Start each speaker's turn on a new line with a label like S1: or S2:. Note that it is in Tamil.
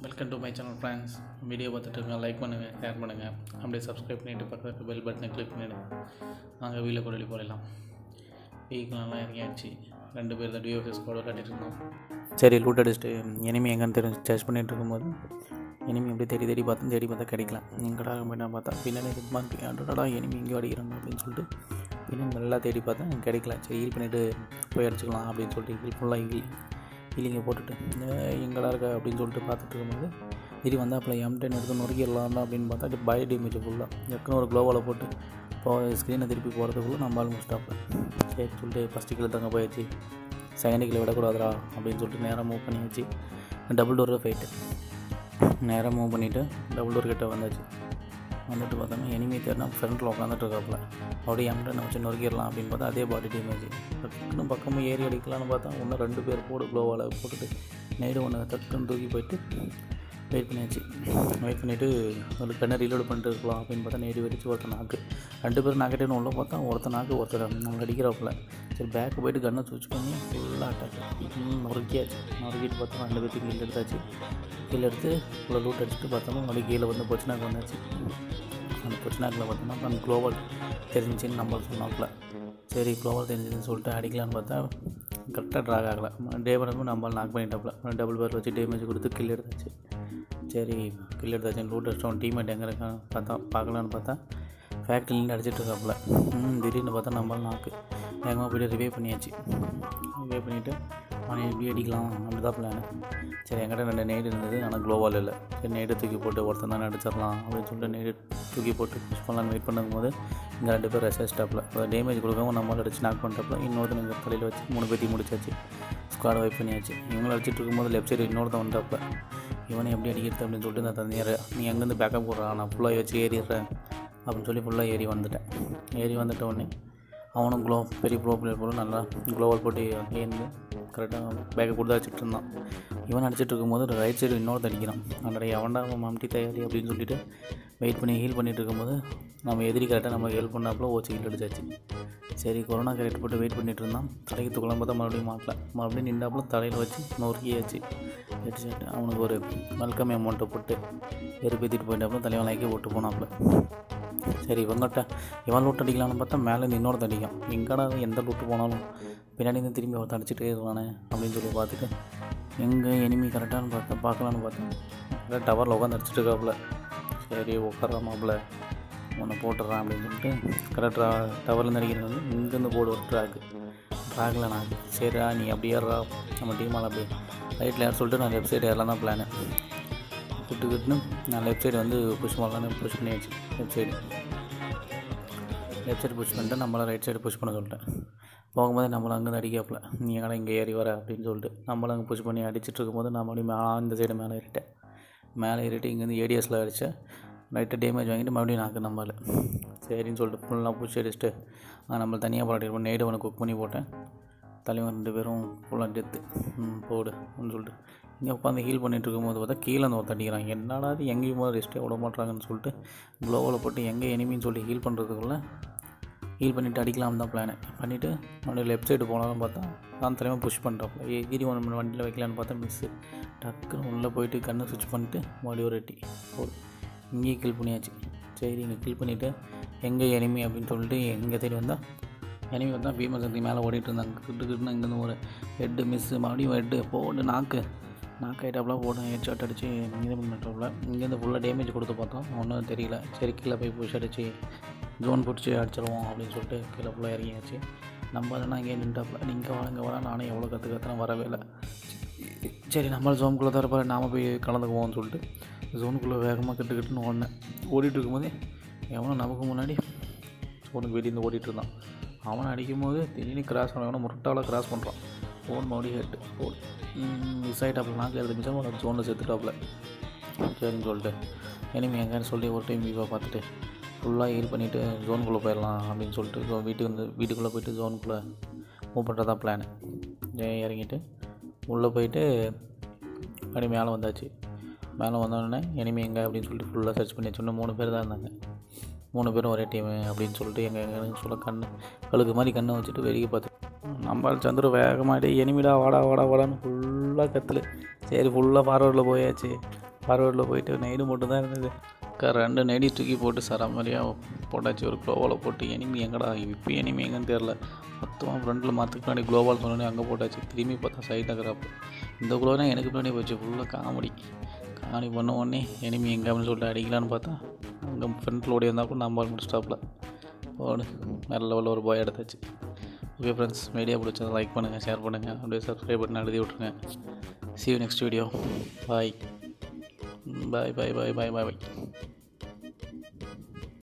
S1: welcome to my channel friends video பார்த்துட்டு இருங்க லைக் பண்ணுங்கள் ஷேர் பண்ணுங்கள் அப்படியே சப்ஸ்கிரைப் பண்ணிவிட்டு பக்கத்தில் பெல் பட்டனை கிளிக் பண்ணிவிடுங்க நாங்கள் வீட்டில் கொடலி போயிடலாம் வீக்கெலாம் இறங்கியாச்சு ரெண்டு பேர் தான் டிஓஎஃப்எஸ் கூட விளையாடிட்டு இருந்தோம் சரி லூட் அடிச்சுட்டு எனிமி எங்கன்னு தெரிஞ்சு சர்ச் பண்ணிட்டு இருக்கும்போது எனிமி அப்படியே தேடி தேடி பார்த்தோம் தேடி பார்த்தா கிடைக்கலாம் எங்கடா போய் நான் பார்த்தா பின்னாடி இதுமாதிரி அடடா எனிமி இங்கே அடிக்கிறாங்க அப்படின்னு சொல்லிட்டு பின்னாடி நல்லா தேடி பார்த்தேன் கிடைக்கல சரி ஹீல் பண்ணிவிட்டு போய் அடிச்சுக்கலாம் அப்படின்னு சொல்லிட்டு ஹீல் ஃபுல்லாக ஹீல் ஹீலிங்கை போட்டுட்டு "ஏய், எங்கடா இருக்க அப்படின்னு சொல்லிட்டு பார்த்துட்டு இருக்கும்போது திடீர் வந்து அப்போ எம் டென் எடுத்து நொறுக்கிடலாம் அப்படின்னு பார்த்தா அது பய டேமேஜ் ஃபுல்லாக எத்தனை ஒரு க்ளோவால் போட்டு இப்போ ஸ்க்ரீனை திருப்பி போகிறதுக்குள்ளே நம்ம ஆள் முடிச்சிட்டாப்ப சரி சொல்லிட்டு ஃபஸ்ட்டு கிலோ தங்க போயாச்சு செகண்ட் கிலோ விடக்கூடாதுடா அப்படின்னு சொல்லிட்டு நேராக மூவ் பண்ணி வச்சு டபுள் டோர் ஃபைட்டு நேராக மூவ் பண்ணிவிட்டு டபுள் டோர் கிட்ட வந்தாச்சு வந்துட்டு பார்த்தோன்னா எனிமி தேர்னா ஃப்ரண்ட்டில் உட்காந்துட்டு இருக்காப்புல அப்படியே எம்டன் வச்சு நொறுக்கிடலாம் அப்படின்னு பார்த்தா அதே பாடி டேமேஜ் டக்குன்னு பக்கமாக ஏறி அடிக்கலாம்னு பார்த்தா இன்னும் ரெண்டு பேர் போடு க்ளோவால் போட்டுட்டு நைடு ஒன்று டக்குன்னு தூக்கி போயிட்டு வெயிட் பண்ணியாச்சு வெயிட் பண்ணிவிட்டு ஒரு கண்ணை ரீலோடு பண்ணிட்டு இருக்கலாம் அப்படின்னு பார்த்தா நேடி வெடிச்சு ஒருத்தன் நாக்கு ரெண்டு பேரும் நாக்கிட்டேன்னு உள்ள பார்த்தா ஒருத்தன் நாக்கு ஒருத்தர் நம்ம அடிக்கிறாப்புல சரி பேக்கு போயிட்டு கண்ணை சுவிச் பண்ணி ஃபுல்லாக அட்டாக் நொறுக்கியாச்சு நொறுக்கிட்டு பார்த்தா ரெண்டு பேர்த்துக்கு கீழே எடுத்தாச்சு கீழே எடுத்து ஃபுல்லாக லூட் அடிச்சுட்டு பார்த்தோம்னா மறுபடியும் கீழே வந்து பொச்சினாக்கு வந்தாச்சு அந்த பொச்சினாக்கில் பார்த்தோம்னா அப்புறம் அந்த குளோபல் தெரிஞ்சுன்னு நம்ம சொன்னாப்புல சரி குளோபல் தெரிஞ்சுன்னு சொல்லிட்டு அடிக்கலான்னு பார்த்தா கரெக்டாக ட்ராக் ஆகலை டேபனுக்கும் நம்ம நாக் பண்ணிட்டாப்புல டபுள் பேர் வச்சு டேமேஜ் கொடுத்து கில் எடுத்தாச்சு சரி கில் எடுத்தாச்சு லூட் அடிச்சோம் டீமேட் எங்கே இருக்கான் பார்த்தா பார்க்கலான்னு பார்த்தா ஃபேக்ட்ரிலேருந்து அடிச்சிட்டு இருக்காப்புல ம் திடீர்னு பார்த்தா நம்ம நாக்கு வேகமாக போய்ட்டு ரிவே பண்ணியாச்சு ரிவே பண்ணிவிட்டு அவனை எப்படி அடிக்கலாம் அப்படி தான் பிளான் சரி என்கிட்ட ரெண்டு நெய்டு இருந்தது ஆனால் க்ளோவால் இல்லை சரி நெய்டு தூக்கி போட்டு ஒருத்தன் தானே அடிச்சிடலாம் அப்படின்னு சொல்லிட்டு நெய்டு தூக்கி போட்டு புஷ் பண்ணலான்னு வெயிட் பண்ணும்போது இங்கே ரெண்டு பேர் ரெசஸ்டாப்பில் டேமேஜ் கொடுக்காம நம்மளால் அடிச்சு நாக் பண்ணுறப்பல இன்னொருத்தன் இங்கே தலையில் வச்சு மூணு பேட்டி முடிச்சாச்சு ஸ்குவாட் வைப் பண்ணியாச்சு இவங்களும் அடிச்சிட்டு இருக்கும்போது லெஃப்ட் சைடு இன்னொருத்தன் வந்தாப்புல இவனை எப்படி அடிக்கிறது அப்படின்னு சொல்லிட்டு நான் தந்தையார் நீ எங்கேருந்து பேக்கப் போடுறான் நான் ஃபுல்லாக வச்சு ஏறிடுறேன் அப்படின்னு சொல்லி ஃபுல்லாக ஏறி வந்துட்டேன் ஏறி வந்துட்ட உடனே அவனும் க்ளோ பெரிய ப்ரோ பிளேயர் போல நல்லா க்ளோவல் போட்டு ஏந்து கரெக்டாக பேக்கை கொடுத்து அடிச்சிட்டு இருந்தான் இவன் அடிச்சிட்டு இருக்கும்போது ரைட் சைடு இன்னொருத்த அடிக்கிறான் அந்த எவன்டா அவன் மம்டி தயாரி அப்படின்னு சொல்லிட்டு வெயிட் பண்ணி ஹீல் பண்ணிட்டு இருக்கும்போது நம்ம எதிரி கரெக்டாக நம்ம ஹெல்ப் பண்ணாப்புல ஓச்சு ஹீல் அடிச்சாச்சு சரி கொரோனா கரெக்ட் போட்டு வெயிட் பண்ணிட்டு இருந்தான் தலைக்கு துக்கலாம் பார்த்தா மறுபடியும் மாட்டல மறுபடியும் நின்றாப்புல தலையில் வச்சு நொறுக்கியாச்சு ஹெட்செட் அவனுக்கு ஒரு வெல்கம் அமௌண்ட்டை போட்டு வெறுப்பேற்றிட்டு போயிட்டாப்புல தலைவன் லைக்கே போட்டு போனாப்புல சரி இவங்ககிட்ட இவன் லூட் அடிக்கலாம்னு பார்த்தா மேலே இன்னொருத்த அடிக்கும் எங்கடா அவன் எந்த லூட்டு போனாலும் பின்னாடி இருந்து திரும்பி ஒருத்தன் அடிச்சுட்டே இருக்கானே அப்படின்னு சொல்லி பார்த்துட்டு எங்கே எனிமி கரெக்டானு பார்த்தா பார்க்கலான்னு பார்த்தேன் கரெக்டாக டவரில் உட்காந்து அடிச்சிட்டு இருக்காப்புல சரி உட்காராமாப்புல உன்னை போட்டுடுறான் அப்படின்னு சொல்லிட்டு கரெக்டாக டவர்லேருந்து அடிக்கிறது வந்து இங்கேருந்து போடு ஒரு ட்ராக்கு ட்ராகில் நான் சரிடா நீ அப்படியே ஏறா நம்ம டீமால் அப்படியே ரைட்டில் ஏற சொல்லிட்டு நான் லெஃப்ட் சைடு ஏறலாம் தான் பிளானு விட்டுக்கிட்டுன்னு நான் லெஃப்ட் சைடு வந்து புஷ் பண்ணலான்னு புஷ் பண்ணியாச்சு left side left side push பண்ணிட்டு நம்மளாம் ரைட் சைடு புஷ் பண்ண சொல்லிட்டேன் போகும்போது நம்மளை அங்கே அடிக்காப்புல நீ எங்கடா இங்கே ஏறி வர அப்படின்னு சொல்லிட்டு நம்மளும் அங்கே புஷ் பண்ணி அடிச்சிட்டு இருக்கும்போது நான் மறுபடியும் மே- இந்த சைடு மேலே ஏறிட்டேன் மேலே ஏறிட்டு இங்கேருந்து ஏடிஎஸில் அடித்தேன் லைட்டாக டேமேஜ் வாங்கிட்டு மறுபடியும் நாக்கு நம்மள சரின்னு சொல்லிட்டு ஃபுல்லாக புஷ் அடிச்சுட்டு நம்மளை தனியாக போராட்டி நேடு ஒன்று குக் பண்ணி போட்டேன் தலைவன் ரெண்டு பேரும் ஃபுல்லாக டெத்து ம் போடு அப்படின்னு சொல்லிட்டு இங்கே உட்காந்து ஹீல் பண்ணிட்டு இருக்கும்போது பார்த்தா கீழே வந்து ஒருத்தன் அடிக்கிறான் என்னடா இது எங்கேயும் போது ரெஸ்ட்டே விட மாட்றாங்கன்னு சொல்லிட்டு க்ளோவில் போட்டு எங்கே எனிமின்னு சொல்லி ஹீல் பண்ணுறதுக்குள்ளே ஹீல் பண்ணிவிட்டு அடிக்கலாம் தான் பிளான் பண்ணிவிட்டு மறுபடியும் லெஃப்ட் சைடு போகலான்னு பார்த்தா நான் தலைவன் புஷ் பண்ணுறாப்புல எகிரி ஒன்று வண்டியில் வைக்கலான்னு பார்த்தா மிஸ்ஸு டக்குன்னு உள்ளே போயிட்டு கண்ணை சுவிட்ச் பண்ணிட்டு மறுபடியும் ஒரு எட்டி போடு இங்கேயே கில் பண்ணியாச்சு சரி இங்கே கில் பண்ணிவிட்டு எங்கே எனிமி அப்படின்னு சொல்லிட்டு எங்கே தேடி வந்தால் எனிமி வந்தால் ஃபீமஸ் சக்தி மேலே ஓடிட்டு இருந்தாங்க கிட்டு கிட்டுன்னு இங்கேருந்து ஒரு ஹெட்டு மிஸ்ஸு மறுபடியும் ஹெட்டு போட்டு நாக்கு நாக்கு ஐட்டாப்புல போட்டு ஹெட் ஷாட் அடித்து இது பண்ணிட்டாப்புல இங்கேருந்து ஃபுல்லாக டேமேஜ் கொடுத்து பார்த்தோம் ஒன்றும் தெரியல சரி கீழே போய் புஷ் அடித்து ஜோன் பிடிச்சி அடிச்சிருவோம் அப்படின்னு சொல்லிட்டு கீழே ஃபுல்லாக இறங்கியாச்சு நம்ம இல்லைனா இங்கே நின்றாப்புல நீங்கள் வர இங்கே வர நானும் எவ்வளோ கற்று கற்றுனா வரவே இல்லை சரி நம்ம ஜோனுக்குள்ளே தான் இருப்பார் நாம போய் கலந்துக்குவோம்னு சொல்லிட்டு ஜோனுக்குள்ளே வேகமாக கட்டு கட்டுன்னு ஓடினேன் ஓடிட்டு இருக்கும்போதே எவனோ நமக்கு முன்னாடி ஜோனுக்கு வெளியேருந்து ஓடிட்டு இருந்தான் அவனை அடிக்கும்போது திடீர்னு கிராஸ் பண்ண எவனோ முரட்டாவில் கிராஸ் பண்ணுறான் ஃபோன் மறுபடியும் ஹெட்டு ஃபோன் மிஸ் ஆகிட்டாப்புல நாக்கு எழுதி மிச்சம் ஒரு ஜோனில் செத்துட்டாப்புல சரின்னு சொல்லிட்டு எனிமி எங்கன்னு சொல்லி ஒரு டைம் வியூவாக பார்த்துட்டு ஃபுல்லாக ஹீல் பண்ணிவிட்டு ஜோனுக்குள்ளே போயிடலாம் அப்படின்னு சொல்லிட்டு ஸோ வீட்டுக்கு வந்து வீட்டுக்குள்ளே போயிட்டு ஜோனுக்குள்ளே மூவ் பண்ணுறதா பிளான் இறங்கிட்டு உள்ளே போயிட்டு அப்படி மேலே வந்தாச்சு மேலே வந்தோடனே எனிமி எங்கே அப்படின்னு சொல்லிட்டு ஃபுல்லாக சர்ச் பண்ணி சொன்ன மூணு பேர் தான் இருந்தாங்க மூணு பேரும் ஒரே டீமு அப்படின்னு சொல்லிட்டு எங்கள் எங்களுக்கு சொல்ல கண்ணு கழுகு மாதிரி கண்ணை வச்சுட்டு வெளியே பார்த்து நம்ம சந்துரு வேகமாட்டி எனிமிடா வாடா வாடா வாடான்னு ஃபுல்லாக கத்தல் சரி ஃபுல்லாக ஃபார்வர்டில் போயாச்சு ஃபார்வேர்டில் போயிட்டு நெய்டு மட்டும் தான் இருந்தது அக்கா ரெண்டு நெடி தூக்கி போட்டு சரமாரியாக போட்டாச்சு ஒரு க்ளோவால் போட்டு எனிமி எங்கடா இப்போ எனிமி எங்கன்னு தெரில மொத்தமாக ஃப்ரண்ட்டில் மரத்துக்கு முன்னாடி குளோபால் சொன்னோடனே அங்கே போட்டாச்சு திரும்பி பார்த்தா சைடில் இருக்கிறப்ப இந்த குளோனா எனக்கு பின்னாடி போச்சு ஃபுல்லாக காமெடி காமெடி பண்ண உடனே எனிமி எங்கே அப்படின்னு சொல்லிட்டு அடிக்கலான்னு பார்த்தா அங்கே ஃப்ரண்ட்டில் ஓடி வந்தால் கூட நம்ம மட்டும் ஸ்டாப்பில் ஓடு நல்ல லெவலில் ஒரு பாய் எடுத்தாச்சு ஓகே ஃப்ரெண்ட்ஸ் மீடியா பிடிச்சதை லைக் பண்ணுங்கள் ஷேர் பண்ணுங்கள் அப்படியே சப்ஸ்கிரைப் பண்ணி எழுதி விட்ருங்க see you next video bye bye bye bye bye bye bye